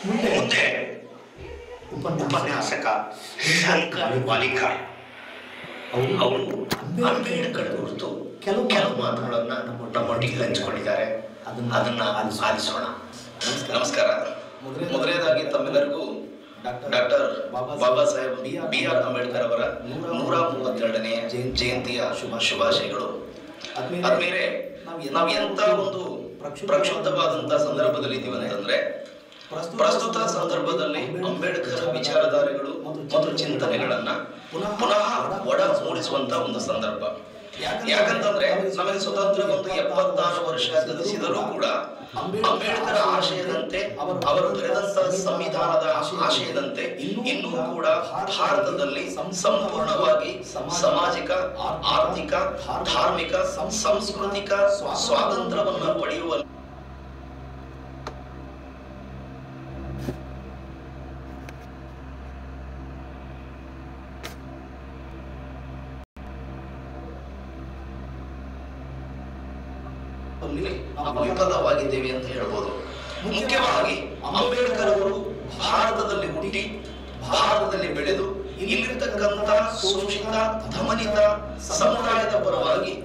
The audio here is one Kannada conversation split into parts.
ಮುಂದೆ ಉಪನ್ಯಾಸಕ ಶಂಕರ್ ವಾಲಿಕಾರ್ ಅವರು ಅಂಬೇಡ್ಕರ್ ಕುರಿತು ಕೆಲವು ಕೆಲವು ಮಾತುಗಳನ್ನ ನಮ್ಮೊಟ್ಟಿಗೆ ಹಂಚಿಕೊಂಡಿದ್ದಾರೆ ಅದನ್ನ ಆಲಿಸೋಣ ನಮಸ್ಕಾರ ಮೊದಲನೇದಾಗಿ ತಮ್ಮೆಲ್ಲರಿಗೂ doctor Baba Saheb B R Ambedkar ಅವರ ನೂರ ಮೂವತ್ತೆರಡನೇ ಜಯಂತಿಯ ಶುಭ ಶುಭಾಶಯಗಳು ಆದ್ಮೇಲೆ ನಾವು ಎಂತ ಒಂದು ಪ್ರಕ್ಷುಬ್ಧವಾದಂತಹ ಸಂದರ್ಭದಲ್ಲಿ ಇದ್ದೀವಿ ಅಂತಂದ್ರೆ ಪ್ರಸ್ತುತ ಸಂದರ್ಭದಲ್ಲಿ ಅಂಬೇಡ್ಕರ್ ವಿಚಾರಧಾರೆಗಳು ಮತ್ತು ಚಿಂತನೆಗಳನ್ನ ಪುನಃ ಒಡ ಮೂಡಿಸುವಂತ ಒಂದು ಸಂದರ್ಭ ಯಾಕಂತಂದ್ರೆ ನಮಗೆ ಸ್ವತಂತ್ರ ಒಂದು ಎಪ್ಪತ್ತಾರು ವರ್ಷ ಗತಿಸಿದರೂ ಕೂಡ ಅಂಬೇಡ್ಕರ್ ಆಶಯದಂತೆ ಅವರು ಬರೆದಂತ ಸಂವಿಧಾನದ ಆಶಯದಂತೆ ಇನ್ನೂ ಕೂಡ ಭಾರತದಲ್ಲಿ ಸಂಪೂರ್ಣವಾಗಿ ಸಾಮಾಜಿಕ ಆರ್ಥಿಕ ಧಾರ್ಮಿಕ ಸಾಂಸ್ಕೃತಿಕ ಸ್ವಾತಂತ್ರ್ಯವನ್ನ ಪಡೆಯುವ ನಾವು ವಿಫಲವಾಗಿದ್ದೇವೆ ಅಂತ ಹೇಳ್ಬೋದು ಮುಖ್ಯವಾಗಿ ಅಂಬೇಡ್ಕರ್ ಅವರು ಭಾರತದಲ್ಲಿ ಹುಟ್ಟಿ ಭಾರತದಲ್ಲಿ ಬೆಳೆದು ಇಲ್ಲಿರ್ತಕ್ಕಂಥ ಶೋಷಿತ ಧಮನಿತ ಸಮುದಾಯದ ಪರವಾಗಿ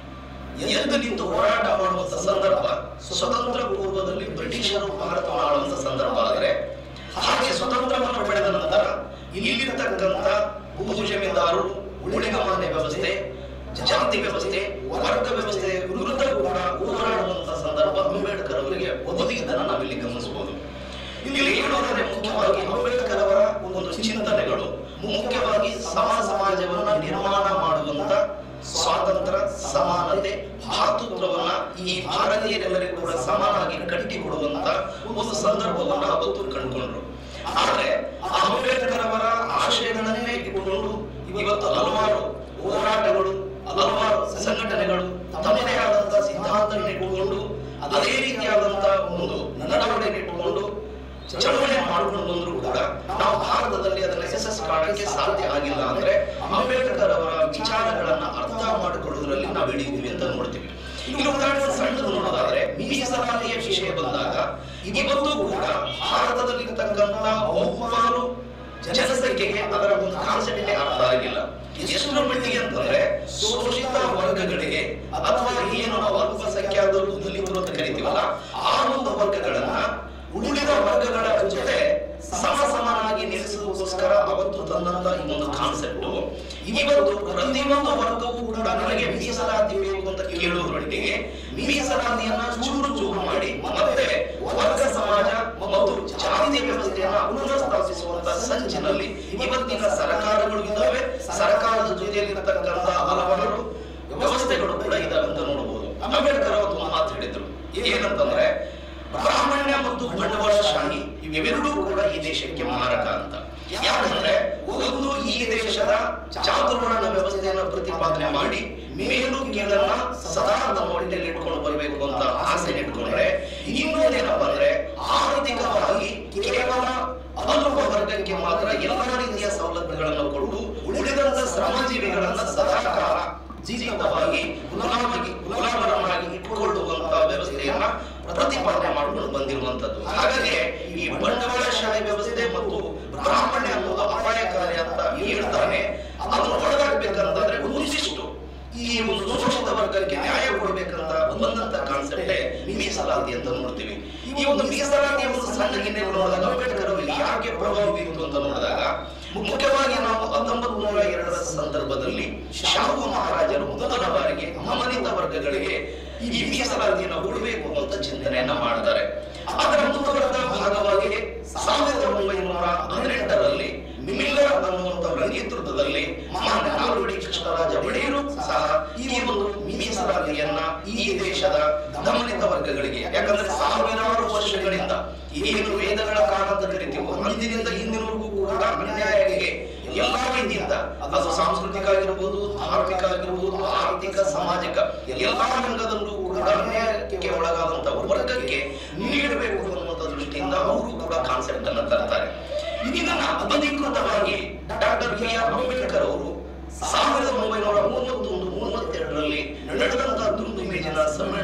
ಎದ್ದು ನಿಂತು ಹೋರಾಟ ಮಾಡುವಂತ ಸಂದರ್ಭ ಸ್ವತಂತ್ರ ಪೂರ್ವದಲ್ಲಿ ಬ್ರಿಟಿಷರು ಭಾರತವನ್ನು ಆಳುವಂತ ಸಂದರ್ಭ ಆದರೆ ಹಾಗೆ ಸ್ವತಂತ್ರವನ್ನು ಪಡೆದ ನಂತರ ಇಲ್ಲಿರ್ತಕ್ಕಂಥ ಭೂ ಜಮೀನ್ದಾರರು ಉಳಿಗಮಾನ್ಯ ವ್ಯವಸ್ಥೆ ಜಾತಿ ವ್ಯವಸ್ಥೆ ವರ್ಗ ವ್ಯವಸ್ಥೆ ವಿರುದ್ಧ ಕೂಡ ಹೋರಾಡುವಂತಹ ಸಂದರ್ಭ ಅಂಬೇಡ್ಕರ್ ಅವರಿಗೆ ಒದಗಿದ್ದನ್ನ ನಾವಿಲ್ಲಿ ಗಮನಿಸಬಹುದು ಇಲ್ಲಿ ಹೇಳೋದಾದ್ರೆ ಮುಖ್ಯವಾಗಿ ಅಂಬೇಡ್ಕರ್ ಅವರ ಒಂದು ಚಿಂತನೆಗಳು ಮುಖ್ಯವಾಗಿ ಸಮ ಸಮಾಜವನ್ನ ನಿರ್ಮಾಣ ಮಾಡುವಂತ ಸ್ವಾತಂತ್ರ್ಯ ಸಮಾನತೆ ಭಾತೃತ್ವವನ್ನ ಈ ಭಾರತೀಯರೆಲ್ಲರಿಗೂ ಕೂಡ ಸಮಾನಾಗಿ ಕಟ್ಟಿಕೊಡುವಂತ ಒಂದು ಸಂದರ್ಭವನ್ನ ಅವತ್ತು ಕಂಡುಕೊಂಡ್ರು ಆದ್ರೆ ಆ ಅಂಬೇಡ್ಕರ್ ಅವರ ಆಶಯಗಳನ್ನೇ ಇಟ್ಟುಕೊಂಡು ಇವತ್ತು ಹಲವಾರು ಹೋರಾಟಗಳು ಹಲವಾರು ಸಂಘಟನೆಗಳು ತಮ್ಮದೇ ಆದಂತಹ ಸಿದ್ಧಾಂತವನ್ನು ಇಟ್ಟುಕೊಂಡು ಅದೇ ರೀತಿಯಾದಂತಹ ಒಂದು ನಡವಳಿಕೆ ಇಟ್ಟುಕೊಂಡು ಚಳವಳಿ ಮಾಡಿಕೊಂಡು ಬಂದ್ರು ಕೂಡ ನಾವು ಭಾರತದಲ್ಲಿ ಅದನ್ನ ಯಶಸ್ಸು ಕಾಣಕ್ಕೆ ಸಾಧ್ಯ ಆಗಿಲ್ಲ ಅಂದ್ರೆ ಅಂಬೇಡ್ಕರ್ ಅವರ ವಿಚಾರಗಳನ್ನ ಅರ್ಥ ಮಾಡಿಕೊಳ್ಳುವುದರಲ್ಲಿ ನಾವು ಹಿಡಿಯುತ್ತೀವಿ ಅಂತ ನೋಡ್ತೀವಿ ಇಲ್ಲಿ ಉದಾಹರಣೆ ಸಣ್ಣದು ನೋಡೋದಾದ್ರೆ ಮೀಸಲಾತಿಯ ವಿಷಯ ಬಂದಾಗ ಇವತ್ತು ಕೂಡ ಭಾರತದಲ್ಲಿ ಇರ್ತಕ್ಕಂಥ ಬಹುಪಾಲು ಜನಸಂಖ್ಯೆಗೆ ಅದರ ಒಂದು ಕಾನ್ಸೆಪ್ಟ್ ಅರ್ಥ ಆಗಿಲ್ಲ ಎಷ್ಟರ ಮಟ್ಟಿಗೆ ಅಂತಂದ್ರೆ ಶೋಷಿತ ವರ್ಗಗಳಿಗೆ ಅಥವಾ ಏನು ನಾವು ಅಲ್ಪಸಂಖ್ಯಾತರು ದಲಿತರು ಅಂತ ಕರಿತೀವಲ್ಲ ಆ ಒಂದು ವರ್ಗಗಳನ್ನ ಉಳಿದ ವರ್ಗಗಳ ಜೊತೆ ಸಮ ಸಮಾನಾಗಿ ನಿಲ್ಲಿಸುವುದಕ್ಕೋಸ್ಕರ ಅವತ್ತು ತಂದಂತ ಈ ಒಂದು ಕಾನ್ಸೆಪ್ಟ್ ಇವತ್ತು ಪ್ರತಿಯೊಂದು ವರ್ಗವೂ ಕೂಡ ನನಗೆ ಮೀಸಲಾತಿ ಬೇಕು ಅಂತ ಕೇಳುವುದರೊಟ್ಟಿಗೆ ಮೀಸಲಾತಿಯನ್ನ ಚೂರು ಚೂರು ಮಾಡಿ ಮತ್ತೆ ವರ್ಗ ಸಮಾಜ ಮತ್ತು ಜಾತಿ ವ್ಯವಸ್ಥೆಯನ್ನ ಪುನಃ ಸ್ಥಾಪಿಸುವಂತ ಸಂಚಿನಲ್ಲಿ ಇವತ್ತಿನ ಸರ್ಕಾರಗಳು ಇದ್ದಾವೆ ಸರ್ಕಾರದ ಜೊತೆಯಲ್ಲಿರ್ತಕ್ಕಂಥ ಹಲವಾರು ವ್ಯವಸ್ಥೆಗಳು ಕೂಡ ಇದಾವೆ ಅಂತ ನೋಡಬಹುದು ಅಂಬೇಡ್ಕರ್ ಅವತ್ತು ಒಂದು ಮಾತು ಹೇಳಿದ್ರು ಏನಂತಂದ್ರೆ ಬ್ರಾಹ್ಮಣ್ಯ ಮತ್ತು ಬಂಡವಾಳಶಾಹಿ ಇವೆರಡೂ ಕೂಡ ಈ ದೇಶಕ್ಕೆ ಮಾರಕ ಅಂತ ಯಾಕಂದ್ರೆ ಒಂದು ಈ ದೇಶದ ಚಾತುರ್ವರ್ಣ ವ್ಯವಸ್ಥೆಯನ್ನು ಪ್ರತಿಪಾದನೆ ಮಾಡಿ ಮೇಲು ಕೀಳನ್ನ ಸದಾ ನಮ್ಮ ಹೊಟ್ಟೆಯಲ್ಲಿ ಇಟ್ಕೊಂಡು ಬರಬೇಕು ಅಂತ ಆಸೆ ಇಟ್ಕೊಂಡ್ರೆ ಇನ್ನೊಂದೇನಪ್ಪ ಅಂದ್ರೆ ಆರ್ಥಿಕವಾಗಿ ಕೇವಲ ಅಲ್ಪ ವರ್ಗಕ್ಕೆ ಮಾತ್ರ ಎಲ್ಲಾ ರೀತಿಯ ಸವಲತ್ತುಗಳನ್ನು ಕೊಟ್ಟು ಉಳಿದಂತ ಶ್ರಮಜೀವಿಗಳನ್ನ ಸದಾ ಕಾಲ ಜೀವಿತವಾಗಿ ಗುಲಾಮಗಿ ಗುಲಾಮರನ್ನಾಗಿ ಇಟ್ಟುಕೊಳ್ಳುವಂತ ವ್ಯವಸ್ಥೆಯನ್ನ ಪ್ರತಿಪಾದನೆ ಮಾಡಿಕೊಂಡು ಬಂದಿರುವಂತದ್ದು ಹಾಗಾಗಿ ಈ ಬಂಡವಾಳಶಾಹಿ ವ್ಯವಸ್ಥೆ ಮತ್ತು ಬ್ರಾಹ್ಮಣ್ಯ ಅನ್ನೋದು ಅಪಾಯಕಾರಿ ಅಂತ ಹೇಳ್ತಾನೆ ಅದನ್ನು ಹೊಡೆದಾಕ್ಬೇಕಂತಂದ್ರೆ ಒಂದಿಷ್ಟು ಈ ಒಂದು ಶೋಷಿತ ವರ್ಗಕ್ಕೆ ನ್ಯಾಯ ಕೊಡ್ಬೇಕಂತ ಬಂದಂತ ಕಾನ್ಸೆಪ್ಟೇ ಮೀಸಲಾತಿ ಅಂತ ನೋಡ್ತೀವಿ ಈ ಒಂದು ಮೀಸಲಾತಿಯ ಒಂದು ಸಣ್ಣ ಹಿನ್ನೆಲೆ ನೋಡಿದಾಗ ಅಂಬೇಡ್ಕರ್ ಅವರು ಯಾಕೆ ಪ್ರಭಾವ ಬೀರಿತು ಅಂತ ನೋಡಿದಾಗ ಮುಖ್ಯವಾಗಿ ನಾವು ಹತ್ತೊಂಬತ್ತು ನೂರ ಎರಡರ ಸಂದರ್ಭದಲ್ಲಿ ಶಾಹು ಮಹಾರಾಜರು ಮೊದಲ ಬಾರಿಗೆ ಅಮನಿತ ವರ್ಗಗಳಿಗೆ ಈ ಮೀಸಲಾತಿಯನ್ನು ಕೊಡಬೇಕು ಅಂತ ಚಿಂತನೆಯನ್ನ ಮಾಡ್ತಾರೆ ಅದರ ಮುಂದುವರೆದ ಭಾಗವಾಗಿ ಸಾವಿರದ ಒಂಬೈನೂರ ಹದಿನೆಂಟರಲ್ಲಿ ಮಿಲ್ಲರ್ ಅನ್ನುವಂಥವರ ನೇತೃತ್ವದಲ್ಲಿ ಮಾನ್ಯ ನಾಲ್ವಡಿ ಕೃಷ್ಣರಾಜ ಒಡೆಯರು ಸಹ ಈ ಒಂದು ಮೀಸಲಾತಿಯನ್ನ ಈ ದೇಶದ ದಮನಿತ ವರ್ಗಗಳಿಗೆ ಯಾಕಂದ್ರೆ ಸಾವಿರಾರು ವರ್ಷಗಳಿಂದ ಏನು ವೇದಗಳ ಕಾಲ ಅಂತ ಕರಿತೀವೋ ಅಂದಿನಿಂದ ಇಂದಿನವರೆಗೂ ಕೂಡ ಅನ್ಯಾಯಕ್ಕೆ ಎಲ್ಲಾ ರೀತಿಯಿಂದ ಅದು ಸಾಂಸ್ಕೃತಿಕ ಆಗಿರ್ಬೋದು ಧಾರ್ಮಿಕ ಆಗಿರ್ಬೋದು ಆರ್ಥಿಕ ಸಾಮಾಜಿಕ ಎಲ್ಲಾ ರಂಗದಲ್ಲೂ ಕೂಡ ಅನ್ಯಾಯಕ್ಕೆ ಒಳಗಾದಂತ ವರ್ಗಕ್ಕೆ ನೀಡಬೇಕು ಅನ್ನುವಂಥ ದೃಷ್ಟಿಯಿಂದ ಅವರು ಕೂಡ ಕಾನ್ಸೆಪ್ಟ್ ಅನ್ನ ತರ್ತಾರೆ ಇದನ್ನ ಅಧಿಕೃತವಾಗಿ ಡಾಕ್ಟರ್ ಬಿ ಆರ್ ಅಂಬೇಡ್ಕರ್ ಅವರು ಸಾವಿರದ ಒಂಬೈನೂರ ಮೂವತ್ತೊಂದು ಮೂವತ್ತೆರಡರಲ್ಲಿ ನಡೆದಂತಹ ದುಂದು ಮೇಜಿನ ಸಮ್ಮೇಳನದಲ್ಲಿ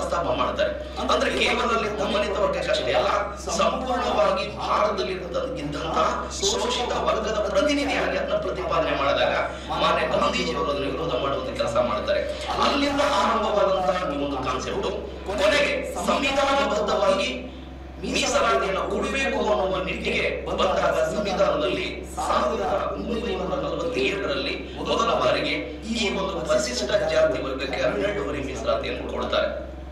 ಪ್ರಸ್ತಾಪ ಮಾಡ್ತಾರೆ ಅಂದ್ರೆ ಕೇವಲ ದಮನಿತ ವರ್ಗಕ್ಕಷ್ಟೇ ಅಲ್ಲ ಸಂಪೂರ್ಣವಾಗಿ ಭಾರತದಲ್ಲಿ ಇದ್ದಂತಹ ಶೋಷಿತ ವರ್ಗದ ಪ್ರತಿನಿಧಿಯಾಗಿ ಅದನ್ನ ಪ್ರತಿಪಾದನೆ ಮಾಡಿದಾಗ ಮಾನ್ಯ ಗಾಂಧೀಜಿಯವರು ಅದನ್ನು ವಿರೋಧ ಮಾಡುವಂತ ಕೆಲಸ ಮಾಡ್ತಾರೆ ಅಲ್ಲಿಂದ ಆರಂಭವಾದಂತಹ ಈ ಒಂದು ಕಾನ್ಸೆಪ್ಟ್ ಕೊನೆಗೆ ಸಂವಿಧಾನಬದ್ಧವಾಗಿ ಮೀಸಲಾತಿಯನ್ನು ಕೊಡಬೇಕು ಅನ್ನುವ ನಿಟ್ಟಿಗೆ ಬಂದಾಗ ಸಂವಿಧಾನದಲ್ಲಿ ಸಾವಿರದ ಒಂಬೈನೂರ ನಲವತ್ತೇಳರಲ್ಲಿ ಮೊದಲ ಬಾರಿಗೆ ಈ ಒಂದು ಪರಿಶಿಷ್ಟ ಜಾತಿ ವರ್ಗಕ್ಕೆ ಹನ್ನೆರಡೂವರೆ ಮೀಸಲಾತಿಯನ್ನು ಕೊಡ್ತಾರೆ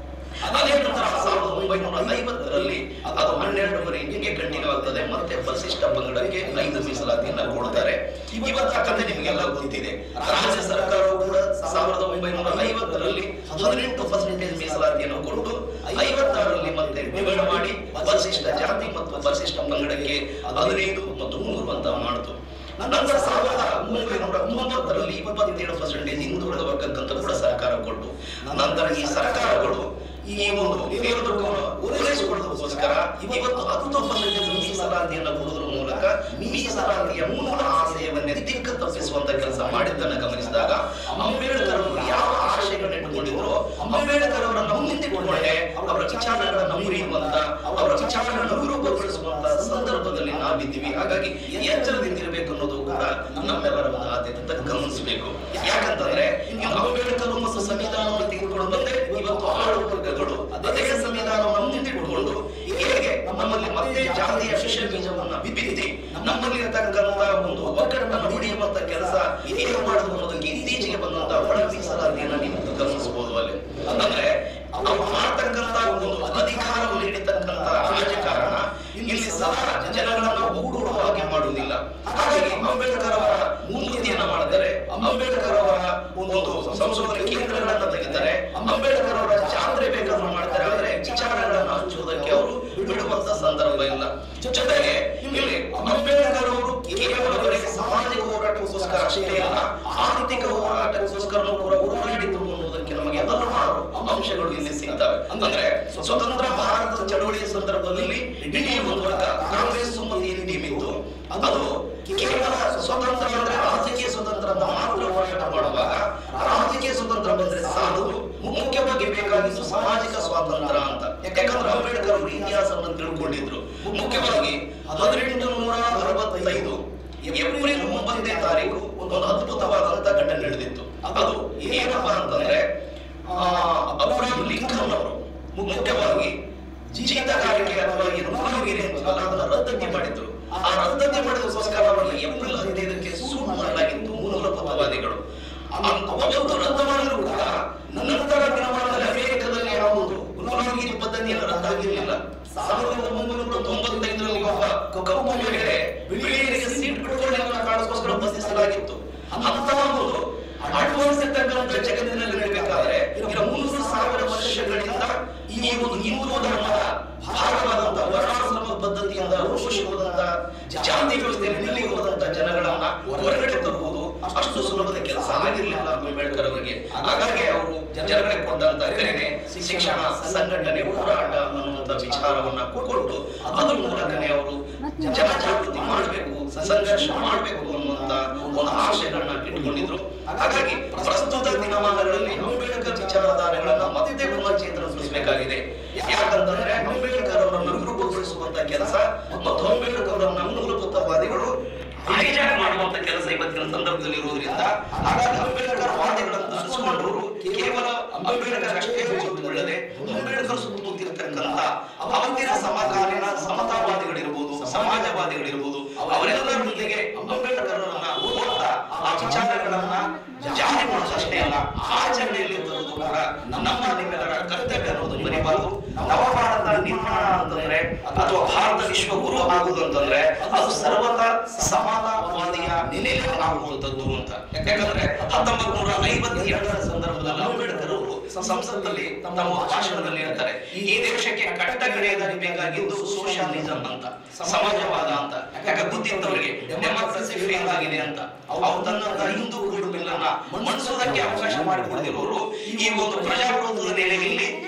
ಅದೇ ನಂತರ ಸಾವಿರದ ಒಂಬೈನೂರ ಐವತ್ತರಲ್ಲಿ ಅದು ಹನ್ನೆರಡೂವರೆ ಹಿಂಗೆ ಕಂಟಿನ್ಯೂ ಆಗ್ತದೆ ಮತ್ತೆ ಪರಿಶಿಷ್ಟ ಪಂಗಡಕ್ಕೆ ಐದು ಮೀಸಲಾತಿಯನ್ನ ಕೊಡ್ತಾರೆ ಇವತ್ತು ಆ ಕಥೆ ನಿಮಗೆಲ್ಲ ಗೊತ್ತಿದೆ ರಾಜ್ಯ ಸರ್ಕಾರವು ಕೂಡ ಸಾವಿರದ ಒಂಬೈನೂರ ಐವತ್ತರಲ್ಲಿ ಹದಿನೆಂಟು ಪರ್ಸೆಂಟೇಜ್ ಮೀಸಲಾತಿಯನ್ನು ಕೊಟ್ಟು ಐವತ್ತಾರರಲ್ಲಿ ಮತ್ತೆ ಡಿವೈಡ್ ಮಾಡಿ ಪರಿಶಿಷ್ಟ ಜಾತಿ ಮತ್ತು ಪರಿಶಿಷ್ಟ ಪಂಗಡಕ್ಕೆ ಹದಿನೈದು ಮತ್ತು ಮೂರು ಅಂತ ಮಾಡಿತು ನಂತರ ಸಾವಿರದ ಒಂಬೈನೂರ ಒಂಬತ್ತರಲ್ಲಿ ಇಪ್ಪತ್ತೇಳು ಪರ್ಸೆಂಟೇಜ್ ಹಿಂದುಳಿದ ವರ್ಗಕ್ಕಂತ ಕೂಡ ಸರ್ಕಾರ ಕೊಟ್ಟು ನಂತರ ಈ ಸರ್ಕಾರಗಳು ಈ ಒಂದು ನೇತೃತ್ವವನ್ನು ಪೂರೈಸಿಕೊಳ್ಳೋದಕ್ಕೋಸ್ಕರ ಇವತ್ತು ಹತ್ತು ಪರ್ಸೆಂಟೇಜ್ ಮೀಸಲಾತಿಯನ್ನು ಕೊಡುವುದರ ಮೂಲಕ ಮೀಸಲಾತಿಯ ಮೂಲ ಆಶಯವನ್ನೇ ದಿಕ್ಕ ತಪ್ಪಿಸುವಂತ ಕೆಲಸ ಮಾಡಿದ್ದನ್ನು ಗಮನಿಸಿದಾಗ ಅಂಬೇಡ್ಕರ್ ಅವರು ಯಾವ ಆಶಯಗಳನ್ನು ಇಟ್ಟುಕೊಂಡಿದ್ರು ಅಂಬೇಡ್ಕರ್ ಅವರನ್ನು ಮುಂದಿಟ್ಟುಕೊಂಡೆ ಅವರ ವಿಚಾರಗಳನ್ನು ಮುರಿಯುವಂತ ಅವರ ವಿಚಾರಗಳನ್ನು ವಿರೂಪಗೊಳಿಸುವಂತ ಸಂದರ್ಭದಲ್ಲಿ ನಾವಿದ್ದೀವಿ ಹಾಗಾಗಿ ಎಚ್ಚರದಿಂದಿರಬೇಕು ಅನ್ನೋದು ಕೂಡ ನಮ್ಮೆಲ್ಲರ ಒಂದು ಆದ್ಯತೆ ಅಂತ ಗಮನಿಸಬೇಕು ಯಾಕಂತಂದ್ರೆ ಇನ್ನು ಅಂಬೇಡ್ಕರ್ ಮತ್ತು ಸಂವಿಧಾನವನ್ನು ತೆಗೆದುಕೊಂಡು ಬಂದ್ರೆ ಇವತ್ತು ಆಳು ವರ್ಗಗಳು ಅದೇ ಸಂವಿಧಾನವನ್ನು ಮುಂದಿಟ್ಟುಕೊಂಡು ಹೇಗೆ ನಮ್ಮಲ್ಲಿ ಮತ್ತೆ ಜಾತಿಯ ಶಿಷ್ಯ ಬೀಜವನ್ನ ಬಿತ್ತಿ ನಮ್ಮಲ್ಲಿ ಇರತಕ್ಕಂತ ಒಂದು ಒಗ್ಗಟ್ಟನ್ನು ಹೊಡೆಯುವಂತ ಕೆಲಸ ಹೇಗೆ ಮಾಡೋದು ಅನ್ನೋದಕ್ಕೆ ಇತ್ತೀಚೆಗೆ ಬಂದಂತ ಒಳ ಮೀಸಲಾತಿಯನ್ನ ನೀವು ಗಮನಿಸಬಹುದು ಅಲ್ಲಿ ಅಂದ್ರೆ ಅವ್ರು ಮಾಡ್ತಕ್ಕಂತ ಒಂದು ಅಧಿಕಾರವನ್ನು ನೀಡಿರ್ತಕ್ಕಂತ ರಾಜಕಾರಣ ಇಲ್ಲಿ ಸದಾ ಜನಗಳನ್ನ ಒಗ್ಗೂಡುವ ಹಾಗೆ ಮಾಡುವುದಿಲ್ಲ ಹಾಗಾಗಿ ಅಂಬೇಡ್ಕರ್ ಅವರ ಮೂರ್ತಿಯನ್ನ ಮಾಡಿದರೆ ಅಂಬೇಡ್ಕರ್ ಅವರ ಒಂದು ಸಂಶೋಧನೆ ಕೇಂದ್ರಗಳನ್ನ ತೆಗಿತಾರೆ ಅಂಬೇಡ್ಕರ್ ಅವರ ಜಾತ್ರೆ ಬೇಕಾದ್ರೂ ಮಾಡ್ತಾರೆ ಆದ್ರೆ ವಿಚಾರಗಳನ್ನ ಹಂಚುವುದಕ್ಕೆ ಅವರು ಬಿಡುವಂತ ಸಂದರ್ಭ ಇಲ್ಲ ಜೊತೆಗೆ ಇಲ್ಲಿ ಅಂಬೇಡ್ಕರ್ ಅವರು ಕೇವಲ ಬರೀ ಸಾಮಾಜಿಕ ಹೋರಾಟಕ್ಕೋಸ್ಕರ ಅಷ್ಟೇ ಅಲ್ಲ ಆರ್ಥಿಕ ಹೋರಾಟಕ್ಕೋಸ್ಕರ ಕೂಡ ಹೋರಾಡಿದ್ರು ಅನ್ನೋದಕ್ಕೆ ನಮಗೆ ಹಲವಾರು ಅಂಶಗಳು ಇಲ್ಲಿ ಸಿಗ್ತವೆ ಅಂದ್ರೆ ಸ್ವತಂತ್ರ ಭಾರತದ ಚಳವಳಿಯ ಸಂದರ್ಭದಲ್ಲಿ ಇಡೀ ಒಂದು ವರ್ಗ ಕಾಂಗ್ರೆಸ್ ಸುಮ್ಮನೆ ಏನು ಟೀಮ್ ಇತ್ತು ಅದು ಕೇವಲ ಸ್ವತಂತ್ರ ಅಂದ್ರೆ ರಾಜಕೀಯ ಸ್ವತಂತ್ರ ಅಂತ ಮಾತ್ರ ಹೋರಾಟ ಮಾಡುವಾಗ ರಾಜಕೀಯ ಸ್ವತಂತ್ರ ಬಂದ್ರೆ ಸಾಲದು ಮುಖ್ಯವಾಗಿ ಬೇಕಾಗಿದ್ದು ಸಾಮಾಜಿಕ ಸ್ವಾತಂತ್ರ್ಯ ಅಂತ ಯಾಕಂದ್ರೆ ಅಂಬೇಡ್ಕರ್ ಅವರು ಇತಿಹಾಸವನ್ನು ತಿಳ್ಕೊಂಡಿದ್ರು ಮುಖ್ಯವಾಗಿ ಹದಿನೆಂಟು ನೂರ ಅರವತ್ತೈದು ಏಪ್ರಿಲ್ ಒಂಬತ್ತನೇ ತಾರೀಕು ಒಂದು ಅದ್ಭುತವಾದಂತ ಘಟನೆ ನಡೆದಿತ್ತು ಅದು ಏನಪ್ಪಾ ಅಂತಂದ್ರೆ ಆ, ಅಬ್ರಹಾಂ ಲಿಂಕನ್ ಅವರು ಮುಖ್ಯವಾಗಿ ಜೀತಗಾರಿಕೆ ಅಥವಾ ಏನು ಮೂಲಿಗೆರೆ ಅಂತಲ್ಲ ಅದನ್ನ ರದ್ದತಿ ಮಾಡಿದ್ರು ಆ ರದ್ದತಿ ಮಾಡಿದಕ್ಕೋಸ್ಕರ ಅವರಿಗೆ ಏಪ್ರಿಲ್ ಹದಿನೈದಕ್ಕೆ ಸೂಟ್ ಮಾಡಲಾಗಿತ್ತು ಮೂಲಭೂತವಾದಿಗಳು ಆ- ಅವತ್ತು ರದ್ದು ಮಾಡಿದ್ರು ಕೂಡ ನಂತರ ದಿನಮಾನದಲ್ಲಿ ಅಮೆರಿಕದಲ್ಲಿ ಯಾವುದು ಗುಲಾಮಗಿರಿ ಪದ್ಧತಿಯನ್ನು ರದ್ದಾಗಿರಲಿಲ್ಲ ಸಾವಿರದ ಒಂಬೈನೂರ ತೊಂಬತ್ತೈದರಲ್ಲಿ ಒಬ್ಬ ಕಪ್ಪು ಮಹಿಳೆ ಬಿಳಿಯರಿಗೆ ಸೀಟ್ ಕೊಡುವುದನ್ನ ಕಾಣಿಸ್ಕೋಸ್ಕರ ಬಂಧಿಸಲಾಗಿತ್ತು ಅಂತ ಒಂದು ಅಡ್ವಾನ್ಸ್ ಇರ್ತಕ್ಕಂಥ ಜಗತ್ತಿನಲ್ಲಿ ನಡೀಬೇಕಾದ್ರೆ ಈಗ ಮುನ್ನೂರು ಸಾವಿರ ವರ್ಷಗಳಿಂದ ಈ ಒಂದು ಹಿಂದೂ ಧರ್ಮದ ಭಾಗವಾದಂತ ವರ್ಣಾಶ್ರಮ ಪದ್ಧತಿಯಿಂದ ಋಷಿವಾದಂತ ಜಾತಿ ವ್ಯವಸ್ಥೆಯಲ್ಲಿ ನೆಲೆ ಹೋದಂತ ಜನಗಳನ್ನ ಹೊರಗಡೆ ತರುವುದು ಅಷ್ಟು ಸುಲಭದ ಕೆಲಸ ಆಗಿರಲಿಲ್ಲ ಅಂಬೇಡ್ಕರ್ ಅವರಿಗೆ ಹಾಗಾಗಿ ಅವರು ಜನಗಳಿಗೆ ಕೊಟ್ಟಂತ ಕರೆಗೆ ಶಿಕ್ಷಣ ಸಂಘಟನೆ ಹೋರಾಟ ಅನ್ನುವಂತ ವಿಚಾರವನ್ನ ಕೊಟ್ಟು ಅದ್ರ ಮೂಲಕನೇ ಅವರು ಜನಜಾಗೃತಿ ಮಾಡಬೇಕು ಸಂಘರ್ಷ ಮಾಡಬೇಕು ಅನ್ನುವಂತ ಒಂದು ಆಶಯಗಳನ್ನ ಇಟ್ಕೊಂಡಿದ್ರು ಹಾಗಾಗಿ ಪ್ರಸ್ತುತ ದಿನಮಾನಗಳಲ್ಲಿ ಅಂಬೇಡ್ಕರ್ ವಿಚಾರಧಾರೆಗಳನ್ನ ಮತ್ತೆ ಪುನಶ್ಚೇತನಗೊಳಿಸಬೇಕಾಗಿದೆ ಯಾಕಂತಂದ್ರೆ ಅಂಬೇಡ್ಕರ್ ಅವರನ್ನು ವಿರೂಪಗೊಳಿಸುವಂತ ಕೆಲಸ ಮತ್ತು ಅಂಬೇಡ್ಕರ್ ಅವರನ್ನ ಮೂಲಭೂತವಾದಿಗಳು ಹೈಜಾಕ್ ಮಾಡುವಂತ ಕೆಲಸ ಇವತ್ತಿನ ಸಂದರ್ಭದಲ್ಲಿ ಇರುವುದರಿಂದ ಹಾಗಾಗಿ ಅಂಬೇಡ್ಕರ್ ವಾದಿಗಳನ್ನು ದುಡಿಸಿಕೊಂಡವರು ಕೇವಲ ಅಂಬೇಡ್ಕರ್ ಅಷ್ಟೇ ಗೊತ್ತುಕೊಳ್ಳದೆ ಅಂಬೇಡ್ಕರ್ ಸುತ್ತಮುತ್ತಿರತಕ್ಕಂತ ಅವತ್ತಿನ ಸಮಕಾಲೀನ ಸಮತಾವಾದಿಗಳಿರ್ಬೋದು ಸಮಾಜವಾದಿಗಳಿರ್ಬೋದು ಅವರೆಲ್ಲರ ಜೊತೆಗೆ ಅಂಬೇಡ್ಕರ್ ಅವರನ್ನ ಓದ್ತಾ ಆ ವಿಚಾರಗಳನ್ನ ಜಾರಿ ಮಾಡೋದಷ್ಟೇ ಅಲ್ಲ ಆಚರಣೆಯಲ್ಲಿ ತರುವುದು ಕೂಡ ನಮ್ಮ ನಿಮ್ಮೆಲ್ಲರ ಕರ್ತವ್ಯ ಅನ್ನೋದು ಮರಿಬಾರದು ನವಭಾರತ ನಿರ್ಮಾಣ ಅಂತಂದ್ರೆ ಅಥವಾ ಭಾರತ ವಿಶ್ವ ಗುರು ಆಗುವುದು ಅಂತಂದ್ರೆ ಅದು ಸರ್ವತ ಸಮಾನವಾದಿಯ ನೆಲೆಯಲ್ಲಿ ಆಗುವಂತದ್ದು ಅಂತ ಯಾಕಂದ್ರೆ ಹತ್ತೊಂಬತ್ ನೂರ ಐವತ್ತೇಳರ ಸಂದರ್ಭದಲ್ಲಿ ಅಂಬೇಡ್ಕರ್ ಅವರು ಸಂಸತ್ತಲ್ಲಿ ತಮ್ಮ ಭಾಷಣದಲ್ಲಿ ಹೇಳ್ತಾರೆ ಈ ದೇಶಕ್ಕೆ ಕಟ್ಟಕಡೆಯದಾಗಿ ಬೇಕಾಗಿದ್ದು ಸೋಷಿಯಲಿಸಂ ಅಂತ ಸಮಾಜವಾದ ಅಂತ ಯಾಕೆ ಗೊತ್ತಿದ್ದವರಿಗೆ ಡೆಮಾಕ್ರಸಿ ಫೇಲ್ ಆಗಿದೆ ಅಂತ ಅವ್ರು ತನ್ನಂತ ಹಿಂದೂ ಕುಟುಂಬಗಳನ್ನ ಮಣಿಸೋದಕ್ಕೆ ಅವಕಾಶ ಮಾಡಿಕೊಡದಿರೋರು ಈ ಒಂದು ಪ್ರಜಾಪ್ರಭುತ್ವದ ನೆಲೆಯಲ್ಲಿ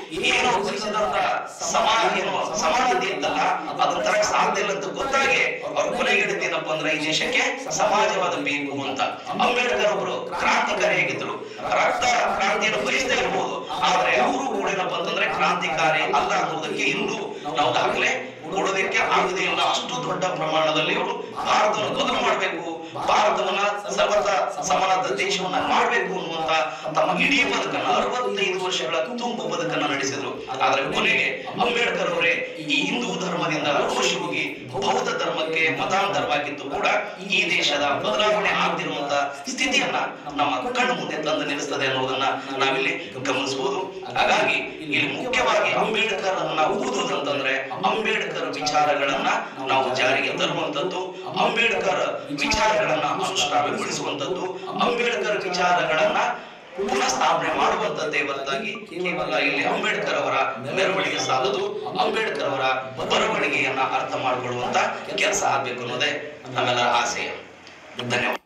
ಏನು ಬಯಸಿದಂತ ಸಮಾಜ ಏನು ಸಮಾನತೆ ಇತ್ತಲ್ಲ ಅದನ್ನ ತರಕ್ ಸಾಧ್ಯ ಇಲ್ಲ ಅಂತ ಗೊತ್ತಾಗಿ ಅವ್ರ ಕೊನೆಗೆ ಹಿಡಿದೇನಪ್ಪ ಅಂದ್ರೆ ಈ ದೇಶಕ್ಕೆ ಸಮಾಜವಾದ ಬೇಕು ಅಂತ ಅಂಬೇಡ್ಕರ್ ಅವರು ಕ್ರಾಂತಿಕಾರಿಯಾಗಿದ್ರು ರಕ್ತ ಕ್ರಾಂತಿಯನ್ನು ಬಯಸ್ತಾ ಇರ್ಬೋದು ಆದ್ರೆ ಅವರು ಕೂಡ ಏನಪ್ಪ ಅಂತಂದ್ರೆ ಕ್ರಾಂತಿಕಾರಿ ಅಲ್ಲ ಅನ್ನೋದಕ್ಕೆ ಇಂದು ನಾವು ದಾಖಲೆ ಕೊಡೋದಕ್ಕೆ ಆಗದೇ ಇಲ್ಲ ಅಷ್ಟು ದೊಡ್ಡ ಪ್ರಮಾಣದಲ್ಲಿ ಅವರು ಭಾರತವನ್ನು ಬದಲು ಮಾಡಬೇಕು ಭಾರತವನ್ನ ಸರ್ವತ ಸಮಾನದ ದೇಶವನ್ನ ಮಾಡಬೇಕು ಅನ್ನುವಂತ ತಮ್ಮ ಇಡೀ ಬದುಕನ್ನ ಅರವತ್ತೈದು ವರ್ಷಗಳ ತುಂಬು ಬದುಕನ್ನ ನಡೆಸಿದ್ರು ಆದ್ರೆ ಕೊನೆಗೆ ಅಂಬೇಡ್ಕರ್ ಅವರೇ ಈ ಹಿಂದೂ ಧರ್ಮದಿಂದ ರೋಷಿ ಹೋಗಿ ಬೌದ್ಧ ಧರ್ಮಕ್ಕೆ ಮತಾಂತರವಾಗಿದ್ದು ಕೂಡ ಈ ದೇಶದ ಬದಲಾವಣೆ ಆಗ್ತಿರುವಂತ ಸ್ಥಿತಿಯನ್ನ ನಮ್ಮ ಕಣ್ಣು ಮುಂದೆ ತಂದು ನಿಲ್ಲಿಸ್ತದೆ ಅನ್ನೋದನ್ನ ನಾವಿಲ್ಲಿ ಗಮನಿಸಬಹುದು ಹಾಗಾಗಿ ಇಲ್ಲಿ ಮುಖ್ಯವಾಗಿ ಅಂಬೇಡ್ಕರ್ ಅನ್ನ ನಾವು ಓದುವುದಂತಂದ್ರೆ ಅಂಬೇಡ್ಕರ್ ವಿಚಾರಗಳನ್ನ ನಾವು ಜಾರಿಗೆ ತರುವಂತದ್ದು ಅಂಬೇಡ್ಕರ್ ವಿಚಾರಗಳನ್ನ ಅನುಷ್ಠಾನಗೊಳಿಸುವಂತದ್ದು ಅಂಬೇಡ್ಕರ್ ವಿಚಾರಗಳನ್ನ ಪುನಃ ಸ್ಥಾಪನೆ ಮಾಡುವಂತದ್ದೇ ಹೊರತಾಗಿ ಕೇವಲ ಇಲ್ಲಿ ಅಂಬೇಡ್ಕರ್ ಅವರ ಮೆರವಣಿಗೆ ಸಾಲದು ಅಂಬೇಡ್ಕರ್ ಅವರ ಬರವಣಿಗೆಯನ್ನ ಅರ್ಥ ಮಾಡಿಕೊಳ್ಳುವಂತ ಕೆಲಸ ಆಗ್ಬೇಕು ಅನ್ನೋದೇ ನಮ್ಮೆಲ್ಲರ ಆಸೆ ಧನ್ಯವಾದ